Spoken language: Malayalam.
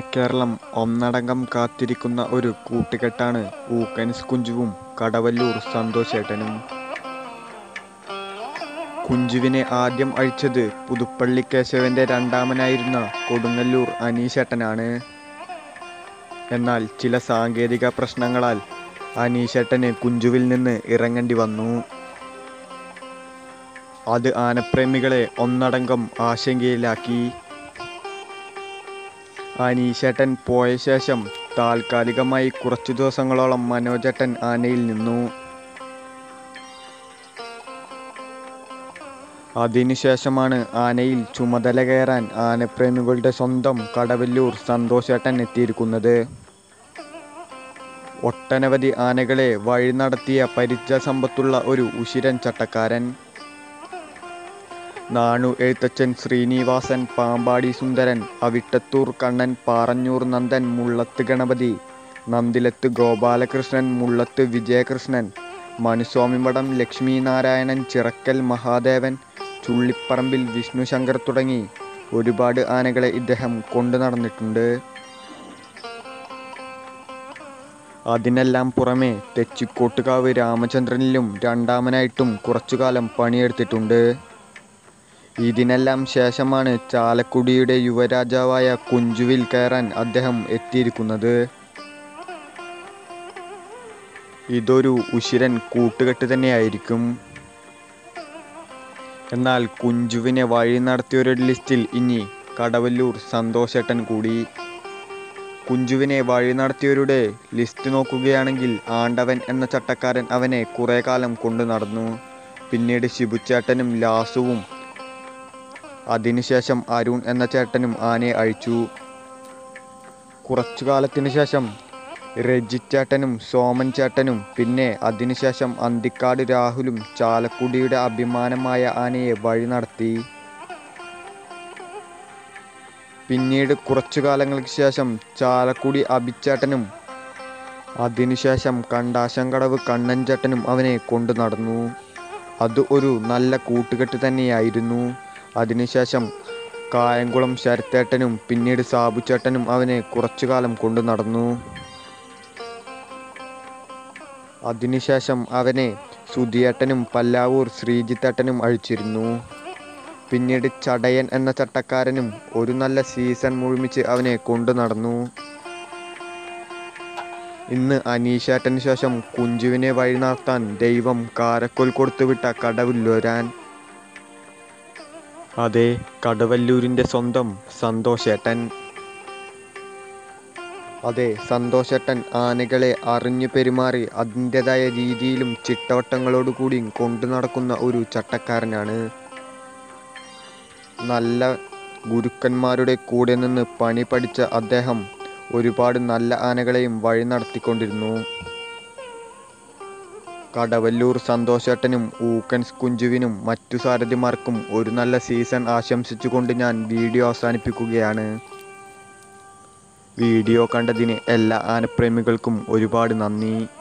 കേരളം ഒന്നടങ്കം കാത്തിരിക്കുന്ന ഒരു കൂട്ടുകെട്ടാണ് ഊക്കൻസ് കുഞ്ചുവും കടവല്ലൂർ സന്തോഷേട്ടനും. കുഞ്ചുവിനെ ആദ്യം അഴിച്ചത് പുതുപ്പള്ളി കേശവന്റെ രണ്ടാമനായിരുന്ന കൊടുങ്ങല്ലൂർ അനീഷേട്ടനാണ്. എന്നാൽ ചില സാങ്കേതിക പ്രശ്നങ്ങളാൽ അനീഷേട്ടന് കുഞ്ചുവിൽ നിന്ന് ഇറങ്ങേണ്ടി വന്നു. അത് ആനപ്രേമികളെ ഒന്നടങ്കം ആശങ്കയിലാക്കി. അനീഷേട്ടൻ പോയ ശേഷം താൽക്കാലികമായി കുറച്ചു ദിവസങ്ങളോളം മനോജേട്ടൻ ആനയിൽ നിന്നു. അതിനു ശേഷമാണ് ആനയിൽ ചുമതല കയറാൻ ആനപ്രേമികളുടെ സ്വന്തം കടവല്ലൂർ സന്തോഷേട്ടൻ എത്തിയിരിക്കുന്നത്. ഒട്ടനവധി ആനകളെ വഴിനടത്തിയ പരിചയസമ്പത്തുള്ള ഒരു ഉശിരൻ ചട്ടക്കാരൻ. നാണു എഴുത്തച്ഛൻ, ശ്രീനിവാസൻ, പാമ്പാടി സുന്ദരൻ, അവിട്ടത്തൂർ കണ്ണൻ, പാറന്നൂർ നന്ദൻ, മുള്ളത്ത് ഗണപതി, നന്ദിലത്ത് ഗോപാലകൃഷ്ണൻ, മുള്ളത്ത് വിജയകൃഷ്ണൻ, മനുസ്വാമിമഠം ലക്ഷ്മീനാരായണൻ, ചിറക്കൽ മഹാദേവൻ, ചുള്ളിപ്പറമ്പിൽ വിഷ്ണുശങ്കർ തുടങ്ങി ഒരുപാട് ആനകളെ ഇദ്ദേഹം കൊണ്ടുനടന്നിട്ടുണ്ട്. അതിനെല്ലാം പുറമെ തെച്ചിക്കോട്ടുകാവ് രാമചന്ദ്രനിലും രണ്ടാമനായിട്ടും കുറച്ചുകാലം പണിയെടുത്തിട്ടുണ്ട്. ഇതിനെല്ലാം ശേഷമാണ് ചാലക്കുടിയുടെ യുവരാജാവായ കുഞ്ചുവിൽ കയറാൻ അദ്ദേഹം എത്തിയിരിക്കുന്നത്. ഇതൊരു ഉശിരൻ കൂട്ടുകെട്ട് തന്നെയായിരിക്കും. എന്നാൽ കുഞ്ചുവിനെ വഴിനടത്തിയവരുടെ ലിസ്റ്റിൽ ഇനി കടവല്ലൂർ സന്തോഷേട്ടൻ കൂടി. കുഞ്ചുവിനെ വഴിനടത്തിയവരുടെ ലിസ്റ്റ് നോക്കുകയാണെങ്കിൽ ആണ്ടവൻ എന്ന ചട്ടക്കാരൻ അവനെ കുറേക്കാലം കൊണ്ടുനടന്നു. പിന്നീട് ഷിബുച്ചേട്ടനും ലാസുവും അതിനു ശേഷം അരുൺ എന്ന ചേട്ടനും ആനയെ അഴിച്ചു. കുറച്ചുകാലത്തിനു ശേഷം രജിച്ചേട്ടനും സോമൻ ചേട്ടനും പിന്നെ അതിനു ശേഷം അന്തിക്കാട് രാഹുലും ചാലക്കുടിയുടെ അഭിമാനമായ ആനയെ വഴിനടത്തി. പിന്നീട് കുറച്ചുകാലങ്ങൾക്ക് ശേഷം ചാലക്കുടി അഭിച്ചേട്ടനും അതിനു ശേഷം കണ്ടാശംകടവ് കണ്ണൻ ചേട്ടനും അവനെ കൊണ്ടുനടന്നു. അത് ഒരു നല്ല കൂട്ടുകെട്ട് തന്നെയായിരുന്നു. അതിനു ശേഷം കായംകുളം ശരത്തേട്ടനും പിന്നീട് സാബുച്ചേട്ടനും അവനെ കുറച്ചുകാലം കൊണ്ടുനടന്നു. അതിനു ശേഷം അവനെ സുധിയേട്ടനും പല്ലാവൂർ ശ്രീജിത്തേട്ടനും അഴിച്ചിരുന്നു. പിന്നീട് ചടയൻ എന്ന ചട്ടക്കാരനും ഒരു നല്ല സീസൺ മുഴുമിച്ച് അവനെ കൊണ്ടുനടന്നു. ഇന്ന് അനീഷേട്ടന് ശേഷം കുഞ്ചുവിനെ വഴിനടത്താൻ ദൈവം കാരക്കോൽ കൊടുത്തുവിട്ട കടവല്ലൂരാൻ. അതെ കടവല്ലൂരിന്റെ സ്വന്തം സന്തോഷേട്ടൻ. അതെ സന്തോഷേട്ടൻ ആനകളെ അറിഞ്ഞു പെരുമാറി അതിന്റേതായ രീതിയിലും ചിട്ടവട്ടങ്ങളോടുകൂടിയും കൊണ്ടുനടക്കുന്ന ഒരു ചട്ടക്കാരനാണ്. നല്ല ഗുരുക്കന്മാരുടെ കൂടെ നിന്ന് പണി പഠിച്ച അദ്ദേഹം ഒരുപാട് നല്ല ആനകളെയും വഴിനടത്തിക്കൊണ്ടിരുന്നു. കടവല്ലൂർ സന്തോഷേട്ടനും ഊക്കൻസ് കുഞ്ചുവിനും മറ്റു സാരഥിമാർക്കും ഒരു നല്ല സീസൺ ആശംസിച്ചുകൊണ്ട് ഞാൻ വീഡിയോ അവസാനിപ്പിക്കുകയാണ്. വീഡിയോ കണ്ടതിന് എല്ലാ ആനപ്രേമികൾക്കും ഒരുപാട് നന്ദി.